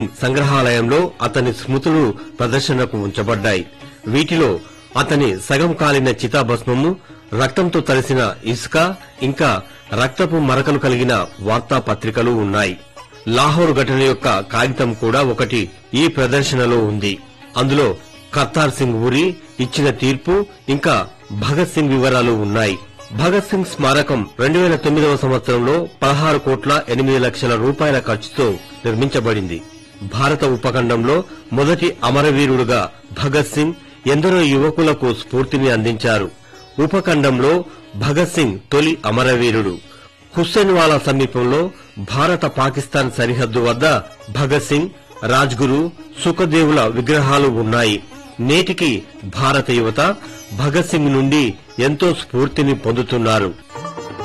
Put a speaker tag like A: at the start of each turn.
A: సంగ్రహాలయంలో అతని స్మృతులు ప్రదర్శనకు ఉంచబడ్డాయి వీటిలో అతని సగం కాలిన చితాభస్మము రక్తంతో తడిసిన ఇసుక ఇంకా రక్తపు మరకలు కలిగిన వార్తాపత్రికలు ఉన్నాయి లాహోర్ ఘటన యొక్క కాగితం కూడా ఒకటి ఈ ప్రదర్శనలో ఉంది అందులో కర్తార్ సింగ్ ఉరి ఇచ్చిన తీర్పు ఇంకా భగత్ సింగ్ వివరాలు ఉన్నాయి భగత్ సింగ్ స్మారకం రెండు వేల తొమ్మిదవ సంవత్సరంలో పదహారు కోట్ల ఎనిమిది లక్షల రూపాయల ఖర్చుతో నిర్మించబడింది భారత ఉపఖండంలో మొదటి అమరవీరుడుగా భగత్ సింగ్ ఎందరో యువకులకు స్ఫూర్తిని అందించారు ఉపఖండంలో భగత్ సింగ్ తొలి అమరవీరుడు హుస్సేన్వాలా సమీపంలో భారత పాకిస్తాన్ సరిహద్దు వద్ద భగత్ సింగ్ రాజ్గురు సుఖదేవుల విగ్రహాలు ఉన్నాయి నేటికి భారత యువత భగత్ సింగ్ నుండి ఎంతో స్ఫూర్తిని పొందుతున్నారు